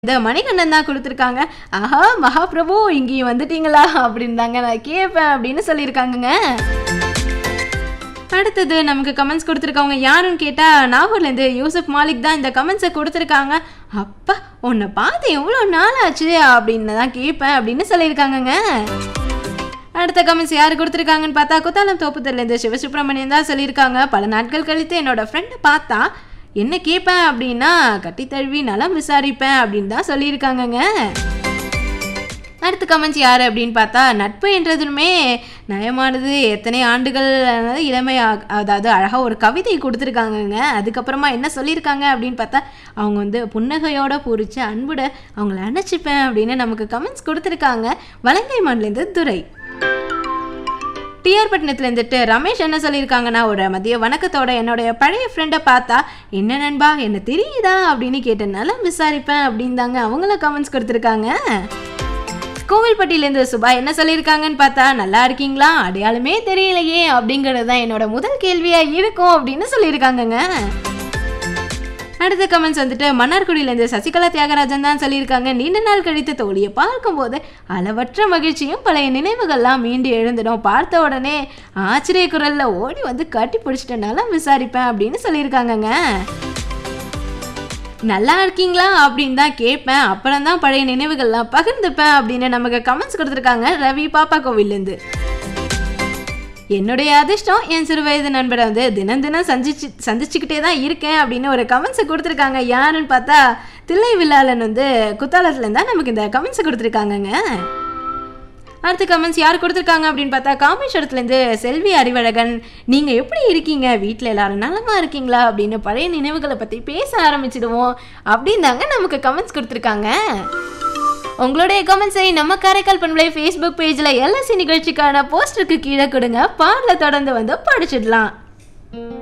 இந்த மணிகண்டன் தான் கொடுத்துருக்காங்க ஆஹா மகாபிரபு இங்கேயும் வந்துட்டீங்களா அப்படின்னு தாங்க நான் கேட்பேன் அப்படின்னு சொல்லியிருக்காங்கங்க அடுத்தது நமக்கு கமெண்ட்ஸ் கொடுத்துருக்கவங்க யாருன்னு கேட்டால் நாகூர்லேருந்து யூசுப் மாலிக் தான் இந்த கமெண்ட்ஸை கொடுத்துருக்காங்க அப்பா உன்னை பார்த்து எவ்வளோ நாள் ஆச்சு அப்படின்னு தான் கேட்பேன் அப்படின்னு சொல்லியிருக்காங்கங்க அடுத்த கமெண்ட்ஸ் யார் கொடுத்துருக்காங்கன்னு பார்த்தா குத்தாலம் தோப்புத்தர்லேருந்து சிவசுப்ரமணியன் தான் சொல்லியிருக்காங்க பல நாட்கள் கழித்து என்னோட ஃப்ரெண்டை பார்த்தா என்ன கேட்பேன் அப்படின்னா கட்டி தழுவி நலம் விசாரிப்பேன் அப்படின்னு தான் சொல்லியிருக்காங்கங்க அடுத்த கமெண்ட்ஸ் யார் அப்படின்னு பார்த்தா நட்பு என்றதுமே நயமானது எத்தனை ஆண்டுகள் ஆனது இளமை ஆ- அதாவது அழகாக ஒரு கவிதை கொடுத்துருக்காங்கங்க அதுக்கப்புறமா என்ன சொல்லியிருக்காங்க அப்படின்னு பார்த்தா அவங்க வந்து புன்னகையோட பூரிச்ச அன்புட அவங்கள அணைச்சிப்பேன் அப்படின்னு நமக்கு கமெண்ட்ஸ் கொடுத்துருக்காங்க வலங்கை மண்லேருந்து துரை டிஆர் பட்டினத்துல இருந்துட்டு ரமேஷ் என்ன சொல்லியிருக்காங்கன்னா ஒரு மதிய வணக்கத்தோட என்னுடைய பழைய ஃப்ரெண்டை பார்த்தா என்ன நண்பா என்ன தெரியுதா அப்படின்னு கேட்டு நல்லா விசாரிப்பேன் அப்படின்னு தாங்க அவங்கள கமெண்ட்ஸ் கொடுத்துருக்காங்க கோவில்பட்டியிலேருந்து சுபா என்ன சொல்லியிருக்காங்கன்னு பார்த்தா நல்லா இருக்கீங்களா அடையாளமே தெரியலையே அப்படிங்கிறது தான் என்னோட முதல் கேள்வியாக இருக்கும் அப்படின்னு சொல்லியிருக்காங்கங்க அடுத்த கமெண்ட்ஸ் வந்துட்டு மன்னார்குடியிலேருந்து சசிகலா தியாகராஜன் தான் சொல்லியிருக்காங்க நீண்ட நாள் கழித்து தோழியை பார்க்கும்போது அளவற்ற மகிழ்ச்சியும் பழைய நினைவுகள்லாம் மீண்டு எழுந்துடும் பார்த்த உடனே ஆச்சரிய குரல்ல ஓடி வந்து கட்டி பிடிச்சிட்டனால விசாரிப்பேன் அப்படின்னு சொல்லியிருக்காங்கங்க நல்லா இருக்கீங்களா அப்படின்னு தான் கேட்பேன் அப்புறம் தான் பழைய நினைவுகள்லாம் பகிர்ந்துப்பேன் அப்படின்னு நமக்கு கமெண்ட்ஸ் கொடுத்துருக்காங்க ரவி பாப்பா கோவிலேருந்து என்னுடைய அதிர்ஷ்டம் என் சிறு வயது நண்பரை வந்து தினம் தினம் சந்திச்சு சந்திச்சுக்கிட்டே தான் இருக்கேன் அப்படின்னு ஒரு கமெண்ட்ஸை கொடுத்துருக்காங்க யாருன்னு பார்த்தா தில்லை வில்லாளன் வந்து குத்தாலத்துலேருந்து தான் நமக்கு இந்த கமெண்ட்ஸை கொடுத்துருக்காங்கங்க அடுத்த கமெண்ட்ஸ் யார் கொடுத்துருக்காங்க அப்படின்னு பார்த்தா காமேஸ்வரத்துலேருந்து செல்வி அறிவழகன் நீங்கள் எப்படி இருக்கீங்க வீட்டில் எல்லாரும் நலமா இருக்கீங்களா அப்படின்னு பழைய நினைவுகளை பற்றி பேச ஆரம்பிச்சிடுவோம் அப்படின்னாங்க நமக்கு கமெண்ட்ஸ் கொடுத்துருக்காங்க உங்களுடைய கமெண்ட்ஸை நம்ம காரைக்கால் பண்பலை ஃபேஸ்புக் பேஜில் எல்எஸ்சி நிகழ்ச்சிக்கான போஸ்டருக்கு கீழே கொடுங்க பாடலை தொடர்ந்து வந்து படிச்சிடலாம்